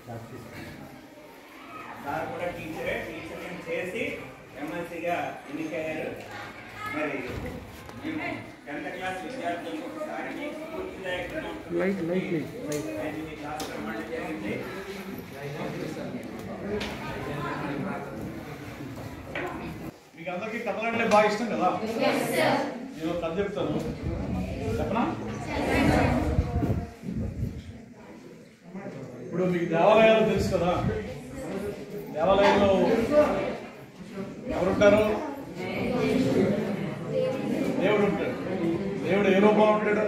Sir కూడా టీచరే teacher చేసి ఎమ్మెల్సీగా ఎన్నికయ్యారు మరి మేము టెన్త్ క్లాస్ విద్యార్థులకు ఒకసారి మీకు పూర్తిగా లైట్ లైట్ లైట్ ఆయన్ని క్లాస్ రమ్మడం జరిగింది మీకు అందరికీ కథలు అంటే బాగా ఇష్టం కదా నేను ఒక కథ చెప్తాను చెప్పనా ఇప్పుడు మీకు దేవాలయాలు తెలుసు కదా దేవాలయంలో ఎవరుంటారు దేవుడు ఉంటాడు దేవుడు ఏ రూపంలో ఉంటాడు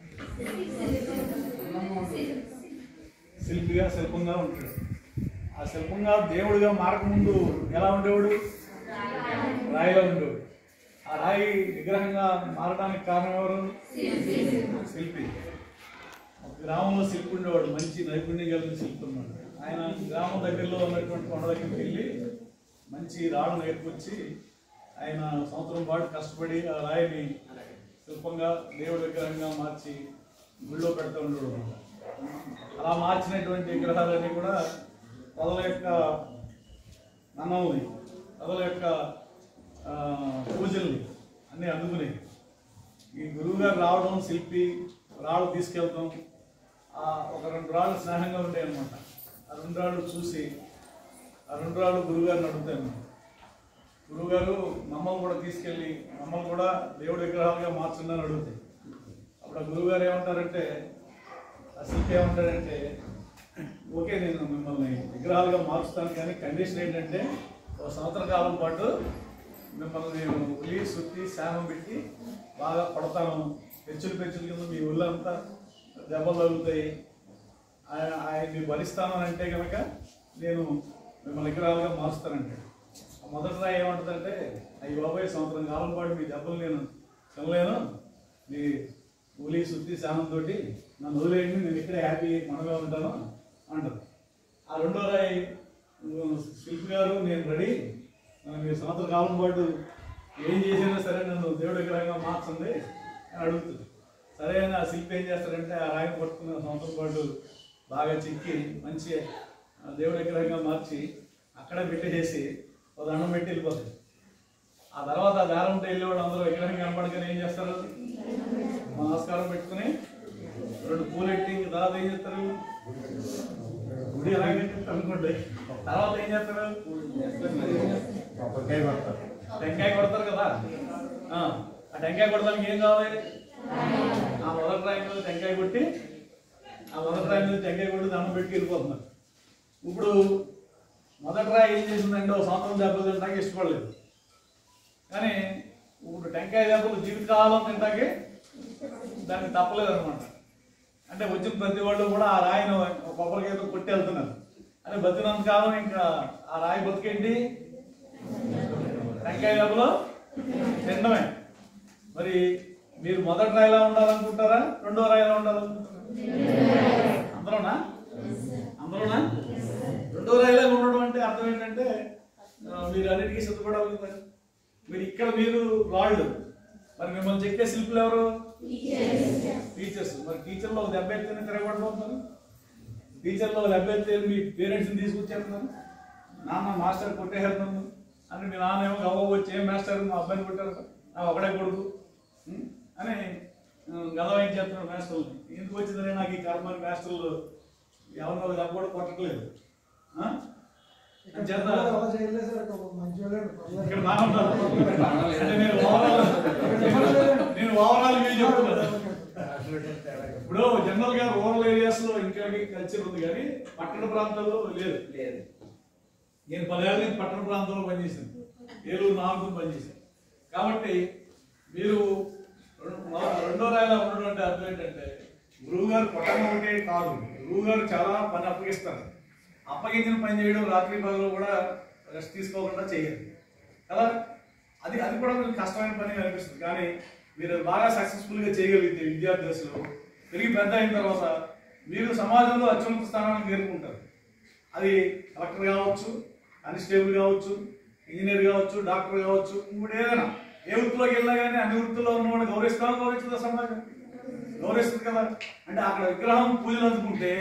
శిల్పిగా శిల్పంగా ఉంటాడు ఆ శిల్పంగా దేవుడిగా మారకముందు ఎలా ఉండేవాడు రాయిలో ఉండేవాడు ఆ రాయి విగ్రహంగా మారడానికి కారణం ఎవరు శిల్పి ఒక గ్రామంలో శిల్పి ఉండేవాడు మంచి నైపుణ్యం కలిగిన శిల్పి ఉన్నాడు ఆయన గ్రామం దగ్గరలో ఉన్నటువంటి కొండ దగ్గరికి వెళ్ళి మంచి రాళ్ళు నేర్పుకొచ్చి ఆయన సంవత్సరం పాటు కష్టపడి ఆ రాయిని శిల్పంగా దేవుడి విగ్రహంగా మార్చి గుళ్ళో పెడతా ఉండేవాడు అన్నమాట. అలా మార్చినటువంటి విగ్రహాలన్నీ కూడా ప్రజల యొక్క నన్నల్ని ప్రజల యొక్క ఆ, పూజల్ని అన్నీ అందుకునేవి ఈ గురువు గారు రావడం శిల్పి రాళ్ళు తీసుకెళ్తాం ఆ ఒక రెండు రాళ్ళు స్నేహంగా ఉంటాయి అనమాట ఆ రెండు రాళ్ళు చూసి ఆ రెండు రాళ్ళు గురువుగారిని అడుగుతాను గురువుగారు మమ్మల్ని కూడా తీసుకెళ్ళి మమ్మల్ని కూడా దేవుడి విగ్రహాలుగా మార్చండి అని అడుగుతాయి అప్పుడు ఆ గురువుగారు ఏమంటారంటే ఆ శిల్పి ఏమంటారంటే ఓకే నేను మిమ్మల్ని విగ్రహాలుగా మారుస్తాను కానీ కండిషన్ ఏంటంటే ఒక సంవత్సర కాలం పాటు మిమ్మల్ని నేను ఉలి సుత్తి శామం పెట్టి బాగా కొడతాను పెంచులు పెంచులు కింద మీ ఒళ్ళంతా దెబ్బలు తగులుతాయి ఆయన ఆయన్ని భరిస్తాను అని అంటే కనుక నేను మిమ్మల్ని విగ్రహాలుగా మారుస్తానంటాడు ఆ మొదటి రాయి ఏమంటుందంటే అయ్యి బాబాయ్ సంవత్సరం కాలం పాటు మీ దెబ్బలు నేను తినలేను మీ ఉలి శుద్ధి శానంతో నన్ను వదిలేయండి నేను ఇక్కడే హ్యాపీ మనగా ఉంటాను అంటారు ఆ రెండో రాయి ఉమ్, శిల్పి గారు నేను రెడీ నన్ను మీరు సంవత్సర కాలం పాటు ఏం చేసినా సరే నన్ను దేవుడి విగ్రహంగా మార్చండి అని అడుగుతుంది సరే అని ఆ శిల్పి ఏం చేస్తారంటే ఆ రాయిని పట్టుకున్న సంవత్సరం పాటు బాగా చిక్కి మంచి ఆ దేవుడి విగ్రహంగా మార్చి అక్కడే పెట్టేసి ఒక దండం పెట్టి వెళ్ళిపోతాయి ఆ తర్వాత ఆ దారం ఉంటే వెళ్ళేవాడు అందరూ విగ్రహం కనపడగానే ఏం చేస్తారు నమస్కారం పెట్టుకుని రెండు పూలెట్టి ఇంక తర్వాత ఏం చేస్తారు గుడి అలాగే కట్టిస్తారు అనుకోండి తర్వాత ఏం చేస్తారు టెంకాయ కొడతారు కదా ఆ ఆ టెంకాయ కొడతానికి ఏం కావాలి ఆ మొదటి రాయి మీద టెంకాయ కొట్టి ఆ మొదటి రాయి మీద టెంకాయ కొట్టి దండం పెట్టి వెళ్ళిపోతున్నారు ఇప్పుడు మొదటి రాయి ఏం చేసిందంటే ఒక సంవత్సరం దెబ్బలు తినడానికి ఇష్టపడలేదు కానీ ఇప్పుడు టెంకాయ దెబ్బలు జీవితకాలం తింటాకి దానికి తప్పలేదు అనమాట అంటే వచ్చిన ప్రతి వాళ్ళు కూడా ఆ రాయిని ఒక కొబ్బరికాయతో కొట్టి వెళ్తున్నారు అంటే బతికినంత కాలం ఇంకా ఆ రాయి బతికేంటి టెంకాయ దెబ్బలు తినడమే మరి మీరు మొదటి రాయిలా ఉండాలనుకుంటారా రెండో రాయిలా ఉండాలి అందరూనా అందరూనా రెండో రాయిలా ఉండడం అంటే అర్థం ఏంటంటే ఆ, మీరు అన్నిటికీ సిద్ధపడాలి కదా మీరు ఇక్కడ మీరు రాళ్ళు మరి మిమ్మల్ని చెక్కే శిల్పులు ఎవరు టీచర్స్ మరి టీచర్లో ఒక దెబ్బ ఎత్తే తిరగబడిపోతున్నారు టీచర్లో ఒక దెబ్బ ఎత్తే మీ పేరెంట్స్ని తీసుకొచ్చేస్తున్నారు నాన్న మాస్టర్ కొట్టేసేస్తున్నాను అంటే మీ నాన్న ఏమో గవ్వ వచ్చి ఏం మాస్టర్ మా అబ్బాయిని కొట్టారు నా ఒకడే కొడుకు ఉం? అని గదవ ఏం చేస్తున్నారు మాస్టర్లు ఎందుకు వచ్చిందని నాకు ఈ కర్మ మాస్టర్లు ఎవరి వాళ్ళు గవ్వ కూడా కొట్టట్లేదు ఆ? చేత అలా చేయలేదు సార్ ఒక మంచి వాళ్ళే ఇక్కడ బాగుంటారు అంటే నేను ఓవరాల్ నేను ఓవరాల్ వ్యూ చెప్తున్నాను ఇప్పుడు జనరల్ గా రూరల్ ఏరియాస్ లో ఇంకా కల్చర్ ఉంది కానీ పట్టణ ప్రాంతాల్లో లేదు లేదు నేను పదేళ్ళ నుంచి పట్టణ ప్రాంతంలో పనిచేశాను ఏలూరు నాలుగు పనిచేశాను కాబట్టి మీరు రెం- మొద- రెండో రాయిలా ఉండడం అంటే అర్థం ఏంటంటే గురువు గారు కొట్టడం ఒకటే కాదు గురువు గారు చాలా పని అప్పగిస్తారు అప్పగించిన పని చేయడం రాత్రి పగలు కూడా రెస్ట్ తీసుకోకుండా చేయాలి కదా అది అది కూడా మీకు కష్టమైన పని అనిపిస్తుంది కానీ మీరు అది బాగా సక్సెస్ఫుల్ గా చేయగలిగితే విద్యార్థి దశలో పెరిగి పెద్ద అయిన తర్వాత మీరు సమాజంలో అత్యున్నత స్థానాన్ని చేరుకుంటారు అది కలెక్టర్ కావచ్చు కానిస్టేబుల్ కావచ్చు ఇంజనీర్ కావచ్చు డాక్టర్ కావచ్చు ఇంకోటి ఏదైనా ఏ వృత్తిలోకి వెళ్ళినా కానీ అన్ని వృత్తుల్లో ఉన్నవాడు గౌరవిస్తామా గౌరవిస్తుందా సమాజం గౌరవిస్తుంది కదా అంటే అక్కడ విగ్రహం పూజలు అందుకుంటే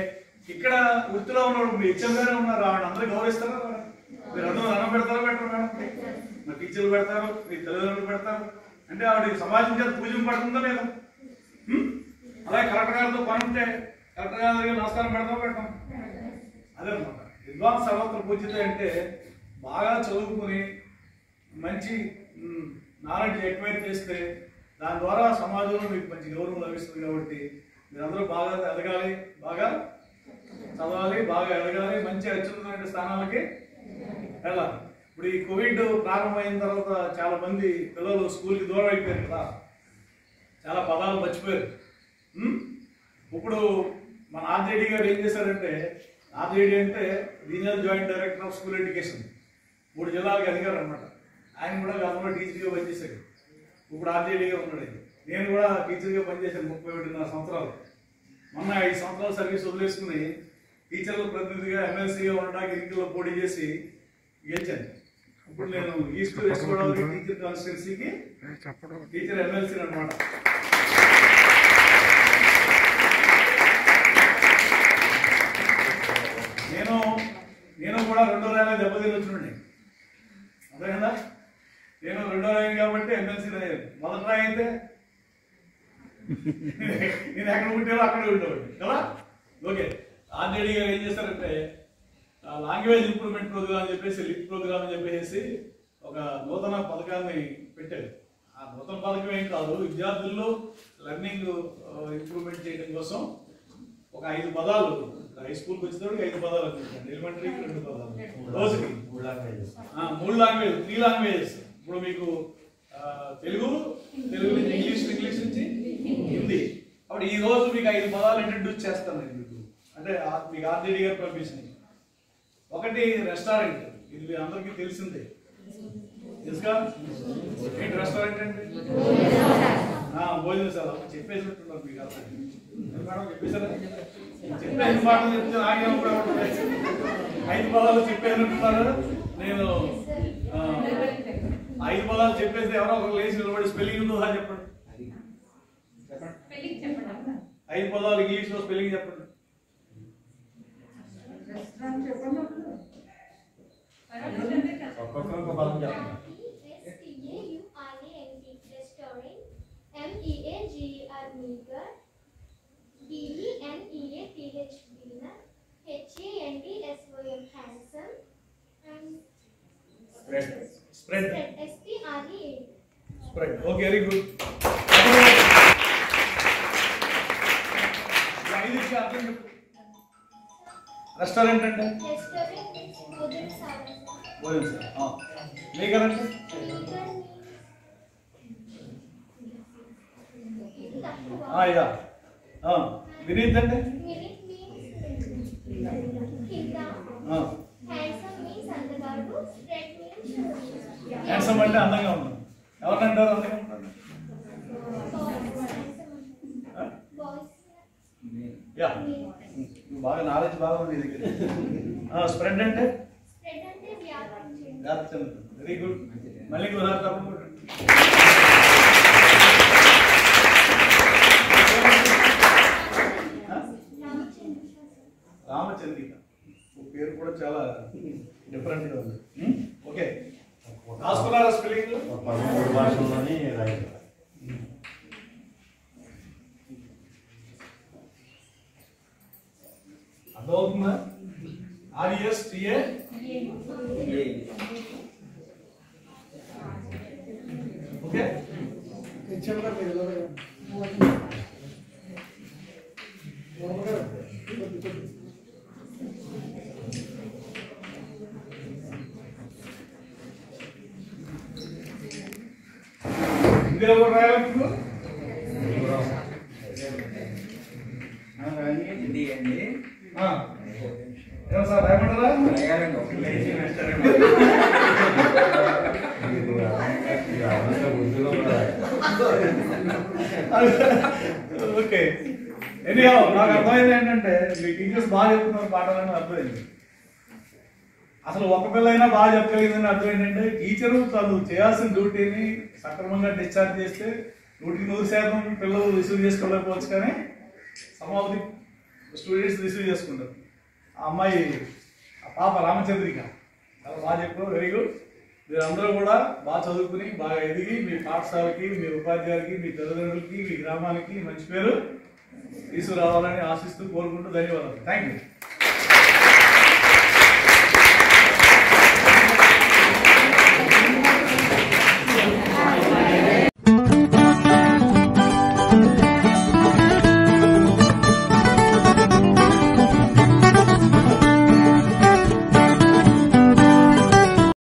ఇక్కడ వృత్తిలో ఉన్నప్పుడు మీ హెచ్ఎం గారే ఉన్నారు ఆవిడ అందరూ గౌరవిస్తారా రారా? మీరు అందరూ అన్నం పెడతారా పెట్టరు మేడం మా టీచర్లు పెడతారు మీ తల్లిదండ్రులు పెడతారు అంటే ఆవిడ సమాజం చేత పూజ పడుతుందా లేదా హ్మ్? అలాగే కలెక్టర్ గారితో పని ఉంటే కలెక్టర్ గారి దగ్గర నమస్కారం పెడతాం పెట్టాం అదే అనమాట విద్వాన్ సర్వత్ర పూజిత అంటే బాగా చదువుకుని మంచి నాలెడ్జ్ ఎక్వైర్ చేస్తే దాని ద్వారా సమాజంలో మీకు మంచి గౌరవం లభిస్తుంది కాబట్టి మీరందరూ బాగా ఎదగాలి బాగా చదవాలి బాగా ఎదగాలి మంచి అత్యున్నతమైన స్థానాలకి వెళ్ళాలి ఇప్పుడు ఈ కోవిడ్ ప్రారంభమైన తర్వాత చాలా మంది పిల్లలు స్కూల్కి దూరం అయిపోయారు కదా చాలా పదాలు మర్చిపోయారు ఉం? ఇప్పుడు మన ఆర్జేడీ గారు ఏం చేశారంటే ఆర్జేడీ అంటే regional joint director of school education మూడు జిల్లాలకు అధికారు అనమాట ఆయన కూడా గతంలో టీచర్గా పనిచేశాడు ఇప్పుడు ఆర్జేడీగా ఉన్నాడు ఆయన. నేను కూడా టీచర్గా పనిచేశాను ముప్పై ఒకటిన్నర సంవత్సరాలు మొన్న ఐదు సంవత్సరాల సర్వీస్ వదిలేసుకుని టీచర్ల ప్రతినిధిగా ఎమ్మెల్సీగా ఉండడానికి ఎన్నికల్లో పోటీ చేసి గెలిచాను ఇప్పుడు నేను ఈస్ట్ వెస్ట్ గోదావరి టీచర్ కాన్స్టిట్యున్సీకి టీచర్ ఎమ్మెల్సీ అనమాట నేను నేను కూడా రెండో ర్యాలీ దెబ్బతిని వచ్చినండి అర్థమైందా నేను రెండో ర్యాలీ కాబట్టి ఎమ్మెల్సీ అయ్యాను మొదటి రాయి అయితే నేను ఎక్కడ ఉంటేవో అక్కడే ఉండేవాడిని కదా ఓకే ఆర్జేడీ గారు ఏం చేస్తారంటే లాంగ్వేజ్ ఇంప్రూవ్మెంట్ ప్రోగ్రామ్ అని చెప్పేసి లిప్ ప్రోగ్రామ్ అని చెప్పేసి ఒక నూతన పథకాన్ని పెట్టారు ఆ నూతన పథకం ఏం కాదు విద్యార్థుల్లో లెర్నింగ్ ఇంప్రూవ్మెంట్ చేయడం కోసం ఒక ఐదు పదాలు హై స్కూల్కి వచ్చేటప్పుడు ఐదు పదాలు అనుకుంటాను ఎలిమెంటరీకి రెండు పదాలు రోజుకి ఆ, మూడు లాంగ్వేజ్ త్రీ లాంగ్వేజెస్ ఇప్పుడు మీకు ఆ, తెలుగు తెలుగు నుంచి ఇంగ్లీష్ ఇంగ్లీష్ నుంచి హిందీ అప్పుడు ఈ రోజు మీకు ఐదు పదాలు ఇంట్రడ్యూస్ చేస్తాను నేను మీకు అంటే ఆ- మీకు ఆర్జేడీ గారు పంపించినాయి ఒకటి రెస్టారెంట్ ఇది మీ అందరికీ తెలిసిందే తెలుసుగా ఏంటి రెస్టారెంట్ అంటే ఆ, భోజనశాల చెప్పేసినట్టున్నారు మీకు అర్థం ఏం మేడం చెప్పేశారా చెప్పే ఐదు మాటలు చెప్తే నాకేమో కూడా ఉంటుంది. ఐదు పదాలు చెప్పేసినట్టున్నారు నేను ఆ, ఐదు పదాలు చెప్పేసి ఎవరో ఒకరు లేచి నిలబడి స్పెల్లింగ్ ఉందో అని చెప్పండి చెప్పండి ఐదు పదాలు ఇంగ్లీష్ లో స్పెల్లింగ్ చెప్పండి ఒక్కొక్కరికి పదం చెప్పండి Restaurant, M-E-A-G-E-R meager, D-E-N-E-A-T-H dinner, H-A-N-D-S-O-M handsome, and spread spread spread, S-P-R-E-A-D. Spread okay very good ఐదు ఇచ్చి అర్థం చెప్పు రెస్టారెంట్ అంటే Restaurant means భోజన సాధన. భోజనం సార్ మేకర్ అంటే Meager తక్కువ. ఆ, ఇదా ఆ, వినీత్ అంటే Minute means కింద. ఆ, Handsome means అందగాడు. Spread means హ్యాండ్సమ్ అంటే అందంగా ఉంటుంది ఎవరిని అంటారు అందంగా ఉంటారు ఆ? boys. యా నువ్వు బాగా నాలెడ్జ్ బాగా ఉంది నీ దగ్గర స్ప్రెడ్ అంటే Spread అంటే వ్యాపారం చేయడం. వ్యాప్తి చెందుతుంది వెరీ గుడ్ మళ్ళీ కుదరాలి తప్పకుండా ఆ? రామచంద్ర రామచంద్రిక ఓ పేరు కూడా చాలా డిఫరెంట్ గా ఉంది ఉం? ఓకే రాసుకున్నారా స్పెల్లింగ్ ఒక పదమూడు భాషల్లోని రైతు అర్థమవుతుందా ఆర్ఎస్ టిఏ ఓకే హెచ్ఎం గారు మీరు ఎలా ఉన్నారు? వర్మ గారు, కొద్ది కొద్ది. హిందీలో కూడా రాయాలి ఇప్పుడు హిందీ అండి ఆ. ఏమో సార్ రాయమంటారా రాయాలండి ఒక లేచి రెస్టారెంట్ ఇది అవంతా ఉర్దూలో కూడా రాయాలి. ఓకే ఎనీహౌ నాకు అర్థమైంది ఏంటంటే మీ టీచర్స్ బాగా చెప్తున్నారు పాఠాలని అర్థమైంది అసలు ఒక పిల్లైనా బాగా చెప్పగలిగిందని అర్థం ఏంటంటే టీచరు తను చేయాల్సిన డ్యూటీని సక్రమంగా డిశ్చార్జ్ చేస్తే నూటికి నూరు శాతం పిల్లలు రిసీవ్ చేసుకోలేకపోవచ్చు కానీ some of the students receive చేసుకుంటారు ఆ అమ్మాయి ఆ పాప రామచంద్రిక చాలా బాగా చెప్పారు వెరీ గుడ్ మీరందరూ కూడా బాగా చదువుకుని బాగా ఎదిగి మీ పాఠశాలకి మీ ఉపాధ్యాయులకి మీ తల్లిదండ్రులకి మీ గ్రామానికి మంచి పేరు తీసుకురావాలని ఆశిస్తూ కోరుకుంటూ ధన్యవాదాలు థ్యాంక్ యూ